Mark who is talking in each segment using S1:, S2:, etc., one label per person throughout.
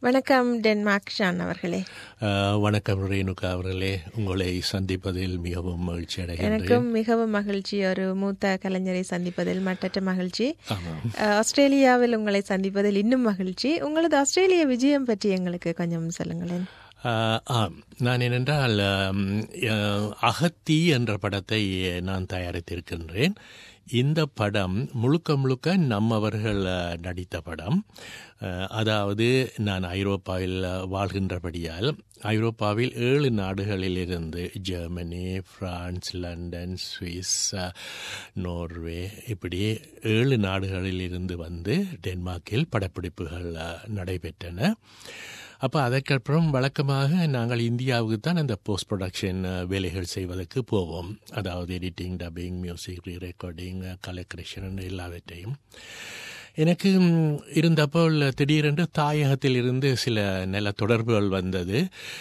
S1: வணக்கம் Denmark Shawn அவர்களே
S2: அஹ், வணக்கம் ரேணுகா அவர்களே உங்களை சந்திப்பதில் மிகவும் மகிழ்ச்சி அடைகின்றேன்
S1: எனக்கும் மிகவும் மகிழ்ச்சி ஒரு மூத்த கலைஞரை சந்திப்பதில் மட்டற்ற மகிழ்ச்சி
S2: ஆமாம்
S1: அஹ், ஆஸ்திரேலியாவில் உங்களை சந்திப்பதில் இன்னும் மகிழ்ச்சி உங்களது ஆஸ்திரேலிய விஜயம் பற்றி எங்களுக்கு கொஞ்சம் சொல்லுங்களேன்
S2: அஹ், ஆம் நான் என்னென்றால் அம், அஹ், அகத்தி என்ற படத்தை நான் தயாரித்திருக்கின்றேன் இந்த படம் முழுக்க முழுக்க நம்மவர்கள் அஹ், நடித்த படம் அஹ், அதாவது நான் ஐரோப்பாவில் வாழ்கின்றபடியால் ஐரோப்பாவில் ஏழு நாடுகளிலிருந்து ஜெர்மனி பிரான்ஸ் லண்டன் சுவிஸ் அஹ், நோர்வே இப்படி ஏழு நாடுகளிலிருந்து வந்து டென்மார்க்கில் படப்பிடிப்புகள் அஹ், நடைபெற்றன அப்போ அதற்கப்புறம் வழக்கமாக நாங்கள் இந்தியாவுக்கு தான் அந்த போஸ்ட் ப்ரொடக்ஷன் வேலைகள் செய்வதற்கு போவோம் அதாவது editing dubbing music re recording colour correction எல்லாவற்றையும் எனக்கு ம், இருந்தப்போ திடீரென்று தாயகத்தில் இருந்து சில நல்ல தொடர்புகள் வந்தது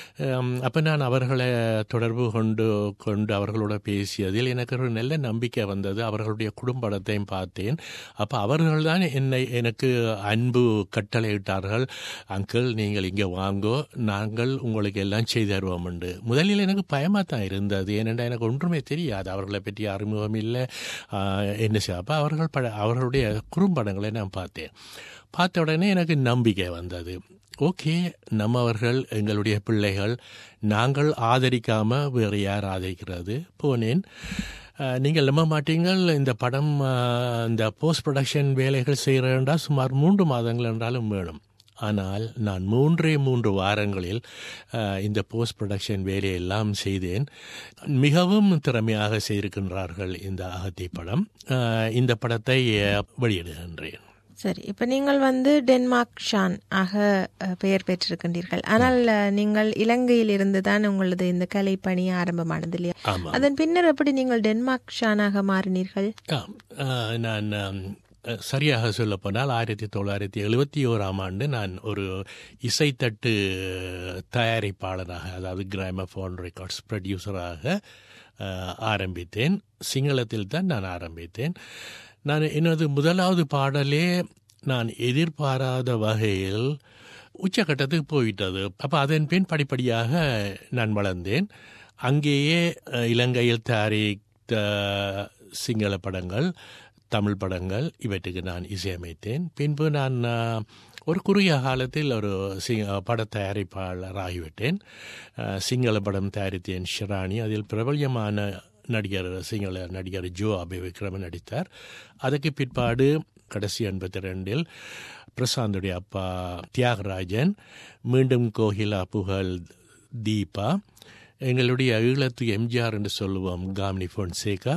S2: அப்போ நான் அவர்களை தொடர்பு கொண்டு கொண்டு அவர்களோட பேசியதில் எனக்கு ஒரு நல்ல நம்பிக்கை வந்தது அவர்களுடைய குடும்பத்தையும் பார்த்தேன் அப்போ அவர்கள் தான் என்னை எனக்கு அன்பு கட்டளையிட்டார்கள் அங்கிள் நீங்கள் இங்கே வாங்கோ நாங்கள் உங்களுக்கு எல்லாம் செய்து தருவோம் உண்டு முதலில் எனக்கு பயமாக தான் இருந்தது ஏனென்றால் எனக்கு ஒன்றுமே தெரியாது அவர்களை பற்றி அறிமுகம் இல்லை ஆஹ், என்ன செய்ய அப்போ அவர்கள் பட அவர்களுடைய குறும்படங்களை நான் பார்த்தேன் பார்த்த உடனே எனக்கு நம்பிக்கை வந்தது ஓகே நம்மவர்கள் எங்களுடைய பிள்ளைகள் நாங்கள் ஆதரிக்காம வேறு யார் ஆதரிக்கிறது போனேன் அஹ், நீங்கள் நம்ப மாட்டீங்கள் இந்த படம் அஹ், இந்த போஸ்ட் ப்ரொடக்ஷன் வேலைகள் செய்கிறேன்டா சுமார் மூன்று மாதங்கள் என்றாலும் வேணும் ஆனால் நான் மூன்றே மூன்று வாரங்களில் அஹ், இந்த போஸ்ட் ப்ரொடக்ஷன் வேலையெல்லாம் செய்தேன் மிகவும் திறமையாக செய்திருக்கின்றார்கள் இந்த அகத்தி படம் அஹ், இந்த படத்தை அஹ், வெளியிடுகின்றேன்
S1: சரி இப்ப நீங்கள் வந்து டென்மார்க் ஷான் ஆக அஹ், பெயர் பெற்றிருக்கின்றீர்கள் ஆனால் அஹ், நீங்கள் இலங்கையில் இருந்து தான் உங்களது இந்த கலை பணி ஆரம்பமானது இல்லையா
S2: ஆமாம்
S1: அதன் பின்னர் எப்படி நீங்கள் டென்மார்க் ஷானாக மாறினீர்கள்
S2: ஆம். அஹ், நான் அம், அஹ், சரியாக சொல்லப்போனால் ஆயிரத்தி தொள்ளாயிரத்தி எழுபத்தி ஓராம் ஆண்டு நான் ஒரு இசைத்தட்டு தயாரிப்பாளராக அதாவது கிராமஃபோன் ரெக்கார்ட்ஸ் ப்ரொடியூசராக அஹ், ஆரம்பித்தேன் சிங்களத்தில் தான் நான் ஆரம்பித்தேன் நான் எனது முதலாவது பாடலே நான் எதிர்பாராத வகையில் உச்சக்கட்டத்துக்கு போய்விட்டது அப்போ அதன் பின் படிப்படியாக நான் வளர்ந்தேன் அங்கேயே அஹ், இலங்கையில் தயாரித்த சிங்கள படங்கள் தமிழ் படங்கள் இவற்றுக்கு நான் இசையமைத்தேன் பின்பு நான் அஹ், ஒரு குறுகிய காலத்தில் ஒரு சி பட தயாரிப்பாளர் ஆகிவிட்டேன் அஹ், சிங்கள படம் தயாரித்தேன் ஷிராணி அதில் பிரபல்யமான நடிகர் சிங்கள நடிகர் ஜோ அபி விக்ரமன் நடித்தார் அதுக்கு பிற்பாடு கடைசி எண்பத்தி ரெண்டில் பிரசாந்துடைய அப்பா தியாகராஜன் மீண்டும் கோகிலா புகழ் தீபா எங்களுடைய ஈழத்து எம்ஜிஆர் என்று சொல்லுவோம் காமினி பொன்சேகா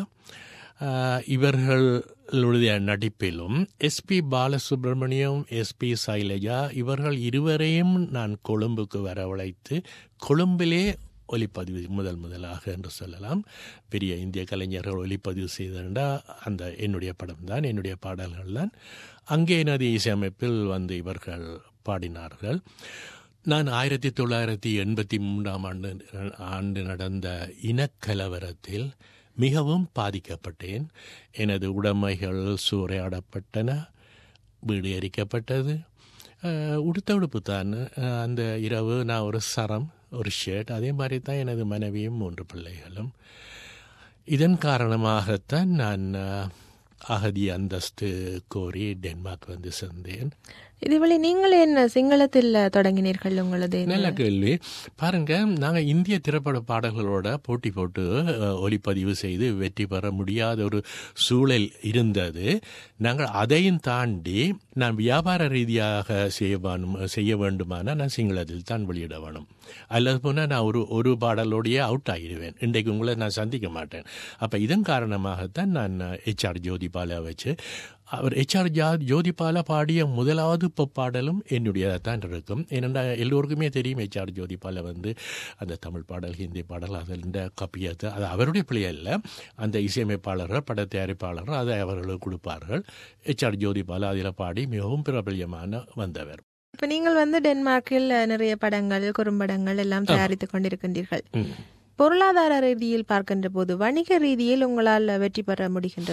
S2: ஆஹ், இவர்களுடைய நடிப்பிலும் எஸ்பி பாலசுப்ரமணியம் எஸ்பி சைலஜா இவர்கள் இருவரையும் நான் கொழும்புக்கு வரவழைத்து கொழும்பிலே ஒலிப்பதிவு முதல் முதலாக என்று சொல்லலாம் பெரிய இந்திய கலைஞர்கள் ஒலிப்பதிவு செய்திருந்தா அந்த என்னுடைய படம் தான் என்னுடைய பாடல்கள் தான் அங்கே எனது இசையமைப்பில் வந்து இவர்கள் பாடினார்கள் நான் ஆயிரத்தி தொள்ளாயிரத்தி எண்பத்தி மூன்றாம் ஆண்டு ஆண்டு நடந்த இனக்கலவரத்தில் மிகவும் பாதிக்கப்பட்டேன் எனது உடைமைகள் சூறையாடப்பட்டன வீடு எரிக்கப்பட்டது அஹ், உடுத்த உடுப்பு தான் அஹ், அந்த இரவு நான் ஒரு சரம் ஒரு ஷர்ட் அதே மாதிரி தான் எனது மனைவியும் மூன்று பிள்ளைகளும் இதன் காரணமாகத்தான் நான் அஹ், அகதி அந்தஸ்து கோரி டென்மார்க் வந்து சேர்ந்தேன்
S1: இதுவரை நீங்கள் என்ன சிங்களத்தில் தொடங்கினீர்கள் உங்களது இந்த-
S2: நல்ல கேள்வி பாருங்க நாங்க இந்திய திரைப்பட பாடல்களோட போட்டி போட்டு அஹ், ஒலிப்பதிவு செய்து வெற்றி பெற முடியாத ஒரு சூழல் இருந்தது நாங்கள் அதையும் தாண்டி நான் வியாபார ரீதியாக செய்ய வேணும் செய்ய வேண்டுமானால் நான் சிங்களத்தில் தான் வெளியிட வேணும் அல்லது போனால் நான் ஒரு ஒரு பாடலோடையே அவுட் ஆகிடுவேன் இன்றைக்கு உங்களை நான் சந்திக்க மாட்டேன் அப்போ இதன் காரணமாகத்தான் நான் ஹெச்ஆர் ஜோதிபாலா வச்சு அவர் ஹெச்ஆர் ஜா ஜோதிபாலா பாடிய முதலாவது pop பாடலும் என்னுடையதாக தான் இருக்கும் ஏனென்றால் எல்லோருக்குமே தெரியும் ஹெச்ஆர் ஜோதிபாலா வந்து அந்த தமிழ் பாடல் ஹிந்தி பாடல் அதில் கப்பியத்தை அது அவருடைய பிள்ளை அல்ல அந்த இசையமைப்பாளர்கள் பட தயாரிப்பாளர்கள் அதை அவர்களுக்கு கொடுப்பார்கள் ஹெச்ஆர் ஜோதிபாலா அதில் பாடி மிகவும் பிரபல்யமான வந்தவர்
S1: இப்ப நீங்கள் வந்து டென்மார்க்கில் நிறைய படங்கள் குறும்படங்கள் எல்லாம் தயாரித்துக் கொண்டிருக்கின்றீர்கள்
S2: ம்.
S1: பொருளாதார ரீதியில் பார்க்கின்ற போது வணிக ரீதியில் உங்களால் வெற்றி பெற முடிகின்றதா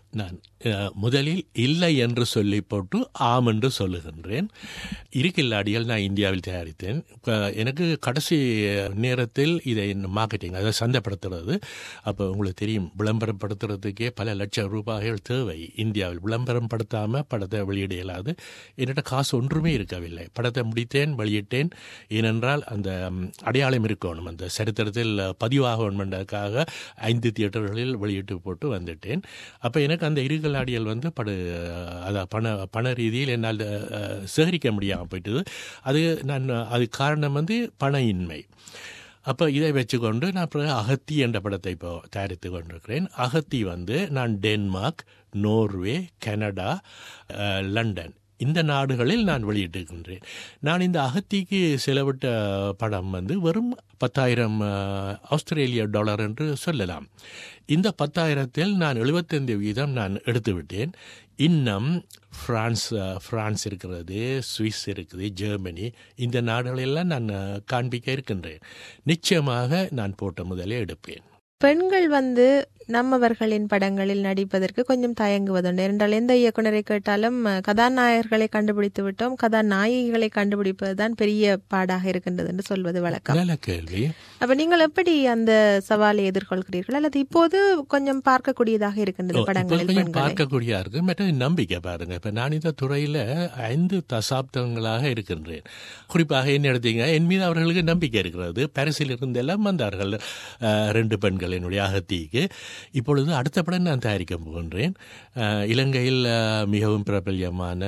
S2: நான் அஹ், முதலில் இல்லை என்று சொல்லி போட்டு ஆம் என்று சொல்லுகின்றேன் இருக்கில்லாடிகள் நான் இந்தியாவில் தயாரித்தேன் இப்ப எனக்கு கடைசி நேரத்தில் இதை மார்க்கெட்டிங் அதை சந்தைப்படுத்துறது அப்போ உங்களுக்கு தெரியும் விளம்பரப்படுத்துறதுக்கே பல லட்சம் ரூபாய்கள் தேவை இந்தியாவில் விளம்பரம் படுத்தாமல் படத்தை வெளியிட இயலாது என்னிட்ட காசு ஒன்றுமே இருக்கவில்லை படத்தை முடித்தேன் வெளியிட்டேன் ஏனென்றால் அந்த ம், அடையாளம் இருக்கணும் அந்த சரித்திரத்தில் பதிவாகணும் என்றதுக்காக ஐந்து தியேட்டர்களில் வெளியிட்டு போட்டு வந்துட்டேன் அப்போ எனக்கு அந்த இருகலாடியல் வந்து படு அதான் பண பண ரீதியில் என்னால் அஹ், சேகரிக்க முடியாமல் போயிட்டது அது நான் அது காரணம் வந்து பண இன்மை அப்போ இதை வச்சுக்கொண்டு நான் அப்புறம் அகத்தி என்ற படத்தை இப்போ தயாரித்து கொண்டிருக்கிறேன் அகத்தி வந்து நான் டென்மார்க் நோர்வே கனடா அஹ், லண்டன் இந்த நாடுகளில் நான் வெளியிட்டிருக்கின்றேன் நான் இந்த அகத்திக்கு செலவிட்ட படம் வந்து வெறும் பத்தாயிரம் அஹ், ஆஸ்திரேலிய டாலர் என்று சொல்லலாம் இந்த பத்தாயிரத்தில் நான் எழுபத்தைந்து வீதம் நான் எடுத்து விட்டேன் இன்னும் பிரான்ஸ் அஹ், பிரான்ஸ் இருக்கிறது சுவிஸ் இருக்குது ஜெர்மனி இந்த நாடுகளெல்லாம் நான் அஹ், காண்பிக்க இருக்கின்றேன் நிச்சயமாக நான் போட்ட முதலே எடுப்பேன்
S1: பெண்கள் வந்து நம்மவர்களின் படங்களில் நடிப்பதற்கு கொஞ்சம் தயங்குவதுண்டு என்றால் எந்த இயக்குனரை கேட்டாலும் அஹ், கதாநாயகர்களை கண்டுபிடித்து விட்டோம் கதாநாயகிகளை கண்டுபிடிப்பதுதான் பெரிய பாடாக இருக்கின்றது என்று சொல்வது வழக்கம்
S2: நல்ல கேள்வி
S1: அப்ப நீங்கள் எப்படி அந்த சவாலை எதிர்கொள்கிறீர்கள் அல்லது இப்போது கொஞ்சம் பார்க்கக்கூடியதாக இருக்கின்றது
S2: இப்போ
S1: படங்களில்
S2: கொஞ்சம்
S1: பெண்களை
S2: பார்க்கக்கூடியா இருக்கு மற்றது நம்பிக்கை பாருங்க இப்ப நான் இந்த துறையில ஐந்து தசாப்தங்களாக இருக்கின்றேன் குறிப்பாக என்ன எடுத்தீங்க என் மீது அவர்களுக்கு நம்பிக்கை இருக்கிறது பாரிஸில் இருந்தெல்லாம் வந்தார்கள் அஹ், ரெண்டு பெண்கள் என்னுடைய அகத்திக்கு இப்பொழுது அடுத்த படம் நான் தயாரிக்க போகின்றேன் அஹ், இலங்கையில் அஹ், மிகவும் பிரபல்யமான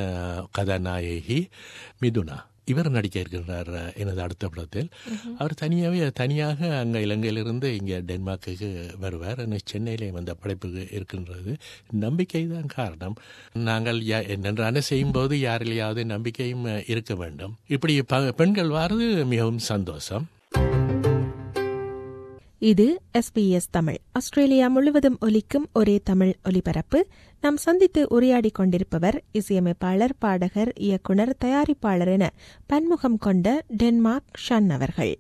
S2: கதாநாயகி மிதுனா இவர் நடிக்க இருக்கின்றார் அஹ், எனது அடுத்த படத்தில் அவர் தனியாகவே தனியாக அங்கே இலங்கையிலிருந்து இங்கே டென்மார்க்குக்கு வருவார் ஆனால் சென்னையிலே வந்த படைப்புக்கு இருக்கின்றது நம்பிக்கை தான் காரணம் நாங்கள் யா- நன்றான செய்யும்போது யாரிலேயாவது நம்பிக்கையும் அஹ், இருக்க வேண்டும் இப்படி ப- பெண்கள் வாரது மிகவும் சந்தோஷம்
S1: இது எஸ்பிஎஸ் தமிழ் ஆஸ்திரேலியா முழுவதும் ஒலிக்கும் ஒரே தமிழ் ஒலிபரப்பு நாம் சந்தித்து உரையாடிக் கொண்டிருப்பவர் இசையமைப்பாளர் பாடகர் இயக்குனர் தயாரிப்பாளர் என பன்முகம் கொண்ட டென்மார்க் ஷன் அவர்கள்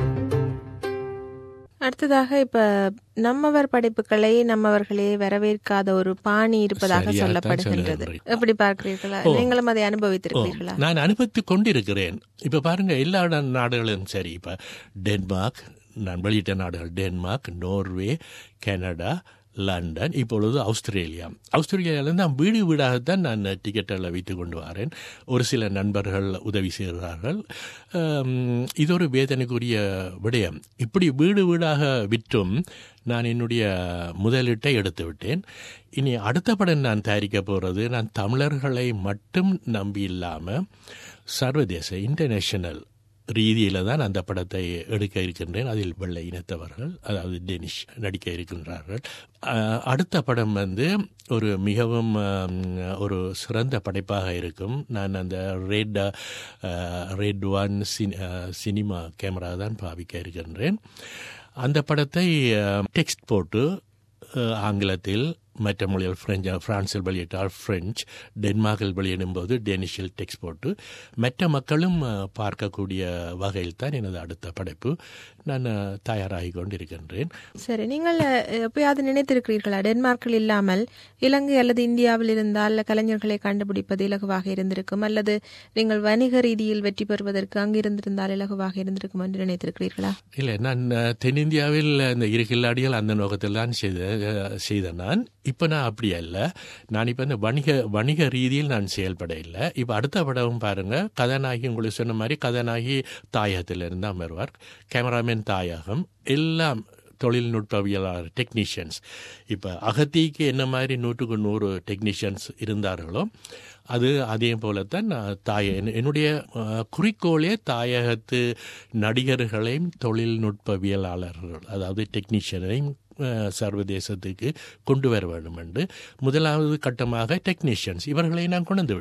S1: அடுத்ததாக இப்ப நம்மவர் படைப்புகளை நம்மவர்களே வரவேற்காத ஒரு பாணி இருப்பதாக
S2: சரியாகத்தான்
S1: சொல்லப்படுகின்றது
S2: சொல்லுகின்றீர்கள்.
S1: எப்படி பார்க்கிறீர்களா நீங்களும் அதை அனுபவித்திருக்கிறீர்களா
S2: நான் அனுபவித்துக் கொண்டிருக்கிறேன் இப்ப பாருங்க எல்லா நா- நாடுகளும் சரி இப்ப டென்மார்க் நான் வெளியிட்ட நாடுகள் டென்மார்க் நோர்வே கனடா லண்டன் இப்பொழுது ஆஸ்திரேலியா ஆஸ்திரேலியாவிலிருந்து நான் வீடு வீடாகத்தான் நான் டிக்கெட்டில் வைத்து கொண்டு வரேன் ஒரு சில நண்பர்கள் உதவி செய்கிறார்கள் ஆம், இது ஒரு வேதனைக்குரிய விடயம் இப்படி வீடு வீடாக விற்றும் நான் என்னுடைய முதலீட்டை எடுத்து விட்டேன் இனி அடுத்த படம் நான் தயாரிக்க போகிறது நான் தமிழர்களை மட்டும் நம்பி இல்லாமல் சர்வதேச இன்டர்நேஷனல் ரீதியில தான் அந்த படத்தை எடுக்க இருக்கின்றேன் அதில் வெள்ளை இனத்தவர்கள் அதாவது டெனிஷ் நடிக்க இருக்கின்றார்கள் அஹ், அடுத்த படம் வந்து ஒரு மிகவும் அஹ், ஒரு சிறந்த படைப்பாக இருக்கும் நான் அந்த red red one cinema camera தான் பாவிக்க இருக்கின்றேன் அந்த படத்தை டெக்ஸ்ட் போட்டு அஹ், ஆங்கிலத்தில் மற்ற மொழிகள் பிரெஞ்சு பிரான்சில் வெளியிட்டால் பிரெஞ்சு டென்மார்க்கில் வெளியிடும்போது டெனிஷில் டெக்ஸ்ட் போட்டு மற்ற மக்களும் அஹ், பார்க்கக்கூடிய வகையில் தான் எனது அடுத்த படைப்பு நான் அஹ், தயாராகி கொண்டிருக்கின்றேன்
S1: சரி நீங்கள் அஹ், எப்பயாவது நினைத்திருக்கிறீர்களா டென்மார்க்கில் இல்லாமல் இலங்கை அல்லது இந்தியாவில் இருந்தால் கலைஞர்களை கண்டுபிடிப்பது இலகுவாக இருந்திருக்கும் அல்லது நீங்கள் வணிக ரீதியில் வெற்றி பெறுவதற்கு அங்கிருந்திருந்தால் இலகுவாக இருந்திருக்கும் என்று நினைத்திருக்கிறீர்களா
S2: இல்லை நான் அஹ், தென்னிந்தியாவில் இந்த இரு கில்லாடிகள் அந்த நோக்கத்தில் தான் செய்த அஹ், செய்த நான் இப்போ நான் அப்படி அல்ல நான் இப்போ இந்த வணிக வணிக ரீதியில் நான் செயல்பட இல்லை இப்போ அடுத்த படம் பாருங்க கதாநாயகி உங்களுக்கு சொன்ன மாதிரி கதாநாயகி தாயகத்தில் இருந்தால் வருவார் கேமராமேன் தாயகம் எல்லாம் தொழில்நுட்பவியலாளர் டெக்னீஷியன்ஸ் இப்போ அகத்திக்கு என்ன மாதிரி நூற்றுக்கு நூறு டெக்னீஷியன்ஸ் இருந்தார்களோ அது அதே போலத்தான் நான் தாய என்- என்னுடைய அஹ், குறிக்கோளே தாயகத்து நடிகர்களையும் தொழில்நுட்பவியலாளர்கள் அதாவது டெக்னீஷியனையும் அஹ், சர்வதேசத்துக்கு கொண்டு வர வேண்டும் என்று முதலாவது கட்டமாக டெக்னீஷியன்ஸ் இவர்களை நான் கொண்டு வந்து விட்டேன்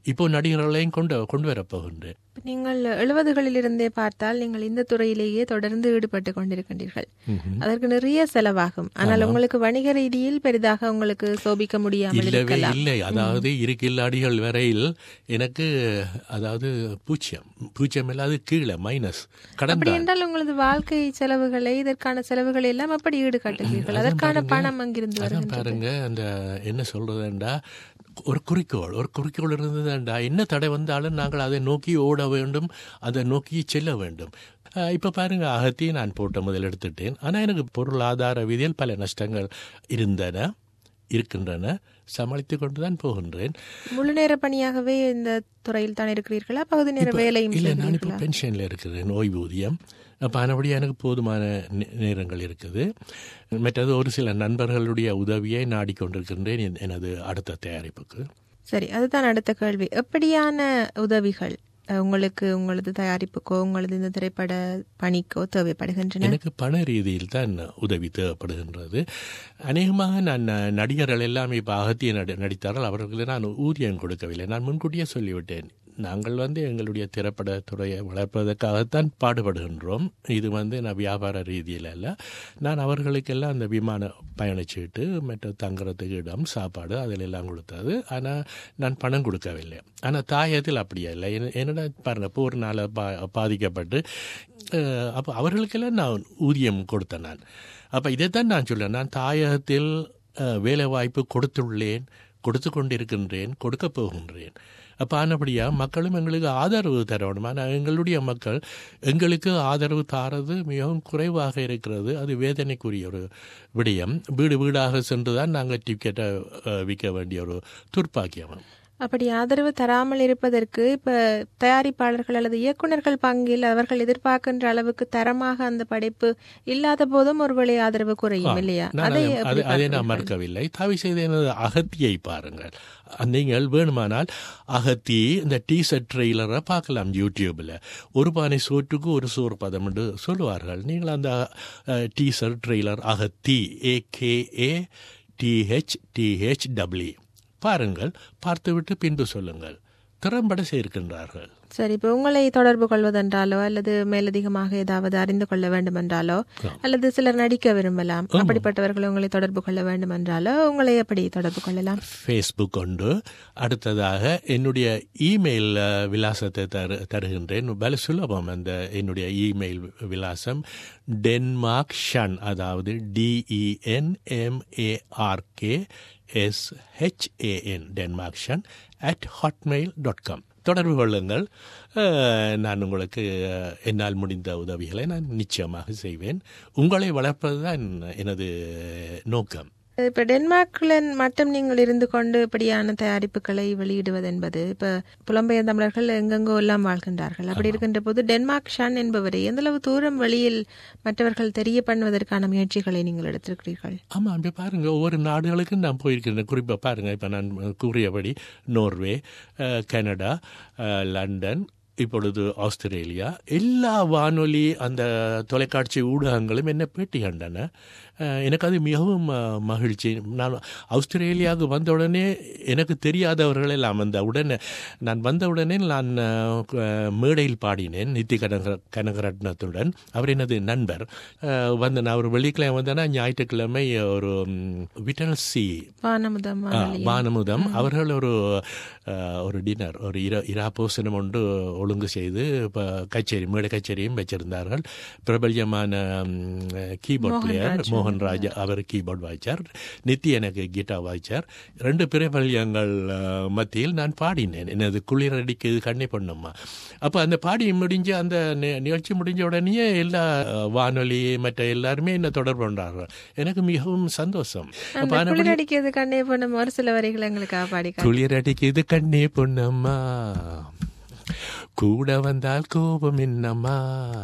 S2: இப்போ நடிகர்களையும் கொண்டு கொண்டு வரப் போகின்றேன்
S1: இப்ப நீங்கள் எழுபதுகளில் இருந்தே பார்த்தால் நீங்கள் இந்த துறையிலேயே தொடர்ந்து ஈடுபட்டு கொண்டிருக்கின்றீர்கள் அதற்கு நிறைய செலவாகும் ஆனால் உங்களுக்கு வணிக ரீதியில் பெரிதாக உங்களுக்கு சோபிக்க முடியாமல்
S2: இல்லவே
S1: இருக்கலாம்
S2: இல்லை அதாவது இருக்கில்லாடிகள் வரையில் எனக்கு அதாவது பூச்சியம் பூச்சியம் இல்லாது கீழே மைனஸ் கடந்த
S1: அப்படி என்றால் உங்களது வாழ்க்கை செலவுகளை இதற்கான செலவுகளை எல்லாம் எப்படி ஈடுகட்டுவீர்கள் அதற்கான பணம் அங்கிருந்து
S2: அதான்
S1: வருகின்றது
S2: பாருங்க அந்த என்ன சொல்றதுண்டா ஒரு குறிக்கோள் ஒரு குறிக்கோள் இருந்ததுண்டா என்ன தடை வந்தாலும் நாங்கள் அதை நோக்கி ஓட வேண்டும் அதை நோக்கி செல்ல வேண்டும் அஹ் இப்ப பாருங்க அகத்தி நான் போட்ட முதல் எடுத்துட்டேன் ஆனா எனக்கு பொருளாதார ரீதியில் பல நஷ்டங்கள் இருந்தன இருக்கின்றன சமாளித்து கொண்டுதான் போகின்றேன்
S1: முழு நேர பணியாகவே இந்த துறையில் தான் இருக்கிறீர்களா பகுதி நேர வேலையும்
S2: இல்லை நான் இப்போ
S1: செய்கிறீர்களா
S2: பென்ஷனில் இருக்கிறேன் ஓய்வூதியம் அப்போ ஆனபடியாக எனக்கு போதுமான நே- நேரங்கள் இருக்குது மற்றது ஒரு சில நண்பர்களுடைய உதவியை நாடிக்கொண்டிருக்கின்றேன் என்- எனது அடுத்த தயாரிப்புக்கு
S1: சரி அதுதான் அடுத்த கேள்வி எப்படியான உதவிகள் அஹ், உங்களுக்கு உங்களது தயாரிப்புக்கோ உங்களது இந்த திரைப்பட பணிக்கோ தேவைப்படுகின்றன
S2: எனக்கு பண ரீதியில் தான் உதவி தேவைப்படுகின்றது அநேகமாக நான் ந- நடிகர்கள் எல்லாம் இப்போ அகத்திய நடி நடித்தார்கள் அவர்களுக்கு நான் ஊதியம் கொடுக்கவில்லை நான் முன்கூட்டியே சொல்லிவிட்டேன் நாங்கள் வந்து எங்களுடைய திரைப்பட துறையை வளர்ப்பதற்காகத்தான் பாடுபடுகின்றோம் இது வந்து நான் வியாபார ரீதியில் அல்ல நான் அவர்களுக்கெல்லாம் அந்த விமான பயணச்சீட்டு மற்ற தங்குறதுக்கு இடம் சாப்பாடு அதில் எல்லாம் கொடுத்தது ஆனால் நான் பணம் கொடுக்கவில்லை ஆனால் தாயத்தில் அப்படியே இல்லை என்ன- என்னடா பாருங்க போர்னால பா பாதிக்கப்பட்டு அஹ், அப்போ அவர்களுக்கெல்லாம் நான் ஊதியம் கொடுத்தேன் நான் அப்போ இதைத்தான் நான் சொல்றேன் நான் தாயகத்தில் அஹ், வேலை வாய்ப்பு கொடுத்துள்ளேன் கொடுத்து கொண்டிருக்கின்றேன் கொடுக்க போகின்றேன் அப்போ ஆனபடியா மக்களும் எங்களுக்கு ஆதரவு தரணும் ஆனால் எங்களுடைய மக்கள் எங்களுக்கு ஆதரவு தாரது மிகவும் குறைவாக இருக்கிறது அது வேதனைக்குரிய ஒரு விடயம் வீடு வீடாக சென்று தான் நாங்கள் டிக்கெட்டை அஹ், விற்க வேண்டிய ஒரு துர்ப்பாக்கியம்
S1: அப்படி ஆதரவு தராமல் இருப்பதற்கு இப்ப தயாரிப்பாளர்கள் அல்லது இயக்குனர்கள் பங்கில் அவர்கள் எதிர்பார்க்கின்ற அளவுக்கு தரமாக அந்த படைப்பு இல்லாத போதும் ஒருவேளை ஆதரவு குறையும் இல்லையா
S2: நான்
S1: அதை
S2: அதை-
S1: எப்படி
S2: அதை அதை நான்
S1: பார்க்கிறீர்கள்?
S2: மறுக்கவில்லை தவி செய்த எனது அகத்தியை பாருங்கள் நீங்கள் வேணுமானால் அகத்தி இந்த டீசர்ட் ட்ரெய்லரை பார்க்கலாம் யூடியூப்ல ஒரு பானை சோற்றுக்கு ஒரு சோறு பதம் என்று சொல்லுவார்கள் நீங்கள் அந்த teaser trailer Agathi AKA DH DH W பாருங்கள் பார்த்துவிட்டு பின்பு சொல்லுங்கள் திறம்பட சேர்க்கின்றார்கள்
S1: சரி இப்போ உங்களை தொடர்பு கொள்வதென்றாலோ அல்லது மேலதிகமாக ஏதாவது அறிந்து கொள்ள வேண்டும் என்றாலோ அல்லது சிலர் நடிக்க விரும்பலாம் அப்படிப்பட்டவர்கள் உங்களை தொடர்பு கொள்ள வேண்டும் என்றாலோ உங்களை எப்படி தொடர்பு கொள்ளலாம்
S2: ஃபேஸ்புக் உண்டு அடுத்ததாக என்னுடைய இமெயில் அஹ், விலாசத்தை தரு தருகின்றேன் பல சுலபம் அந்த என்னுடைய இமெயில் விலாசம் டென்மார்க் ஷன் அதாவது DEN MARK SHAN Denmark Shan at Hotmail dot com தொடர்பு கொள்ளுங்கள் அஹ், நான் உங்களுக்கு அஹ், என்னால் முடிந்த உதவிகளை நான் நிச்சயமாக செய்வேன் உங்களை வளர்ப்பதுதான் எனது நோக்கம்
S1: இப்ப டென்மார்க்ல மட்டும் நீங்கள் இருந்து கொண்டு இப்படியான தயாரிப்புகளை வெளியிடுவது என்பது இப்ப புலம்பெயர் தமிழர்கள் எங்கெங்கோ எல்லாம் வாழ்கின்றார்கள் அப்படி இருக்கின்ற போது டென்மார்க் ஷன் என்பவரை எந்தளவு தூரம் வெளியில் மற்றவர்கள் தெரிய பண்ணுவதற்கான முயற்சிகளை நீங்கள் எடுத்திருக்கிறீர்கள்
S2: ஆமாம் இப்போ பாருங்க ஒவ்வொரு நாடுகளுக்கும் நான் போயிருக்கிறேன் குறிப்பாக பாருங்க இப்போ நான் கூறியபடி நோர்வே அஹ், கனடா அஹ், லண்டன் இப்பொழுது ஆஸ்திரேலியா எல்லா வானொலி அந்த தொலைக்காட்சி ஊடகங்களும் என்ன பேட்டி கண்டன அஹ், எனக்கு அது மிகவும் அஹ், மகிழ்ச்சி நான் ஆஸ்திரேலியாவுக்கு வந்த உடனே எனக்கு தெரியாதவர்கள் எல்லாம் அந்த உடனே நான் வந்த உடனே நான் அஹ், மேடையில் பாடினேன் நித்தி கனக கனகரட்னத்துடன் அவர் எனது நண்பர் அஹ், வந்து நான் ஒரு வெள்ளிக்கிழமை வந்தேன்னா ஞாயிற்றுக்கிழமை ஒரு ம், விட்டல் சி
S1: வானமுதம்
S2: ஆ, வானமுதம் அவர்கள் ஒரு அஹ், ஒரு டின்னர் ஒரு இரா இரா போசனம் ஒன்று ஒழுங்கு செய்து இப்போ கச்சேரி மேடை கச்சேரியும் வச்சிருந்தார்கள் பிரபல்யமான கீபோர்ட் பிளேயர் மோகன்ராஜ் அவர் கீபோர்ட் வாய்ச்சார் நித்தி எனக்கு கீட்டார் வாய்ச்சார் ரெண்டு பிரபல்யங்கள் அஹ், மத்தியில் நான் பாடினேன் எனது குளிரடிக்கு இது கண்ணை பொண்ணும்மா அப்போ அந்த பாடி முடிஞ்ச அந்த நி- நிகழ்ச்சி முடிஞ்ச உடனே எல்லா அஹ், வானொலி மற்ற எல்லாருமே என்ன தொடர்பு கொண்டார்கள் எனக்கு மிகவும் சந்தோஷம் அப்ப
S1: அந்த
S2: ஆனபடி-
S1: குளிரடிக்கிறது கண்ணே போன ஒரு சில வரிகள் எங்களுக்காக பாடி காட்டு.
S2: குளிர் அடிக்குது கண்ணே பொன்னம்மா கூட வந்தால் கோபம் என்னம்மா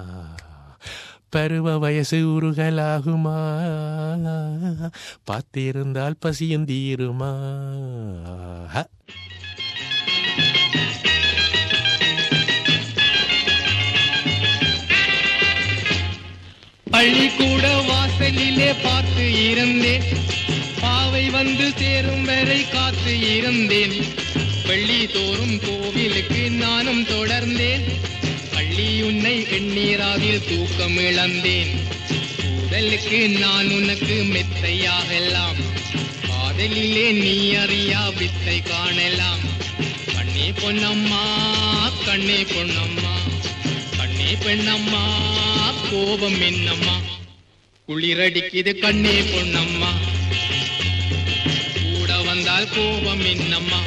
S2: பருவ வயசு உருகலாகுமா பார்த்திருந்தால் பசியும் தீருமா ஹ.
S3: பள்ளிக்கூட வாசலிலே பார்த்து இருந்தேன் பாவை வந்து சேரும் வரை காத்து இருந்தேன் வெள்ளி தோறும் கோவிலுக்கு நானும் தொடர்ந்தேன் பள்ளி உன்னை எண்ணீராவில் தூக்கம் இழந்தேன் கூடலுக்கு நான் உனக்கு மெத்தையாகலாம் காதலிலே நீ அறியா வித்தை காணலாம் கண்ணே பொன்னம்மா கண்ணே பொன்னம்மா கண்ணே பெண்ணம்மா கோபம் என்னம்மா குளிரடிக்குது கண்ணே பொன்னம்மா கூட வந்தால் கோபம் என்னம்மா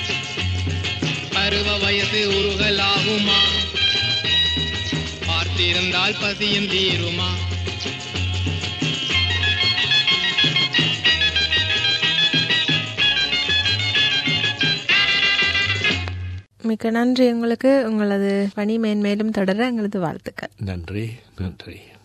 S3: பருவ வயது உருகலாகுமா பார்த்திருந்தால் பசியும் தீருமா
S1: மிக்க நன்றி உங்களுக்கு உங்களது பணி மேன்மேலும் தொடர எங்களது வாழ்த்துக்கள்
S2: நன்றி நன்றி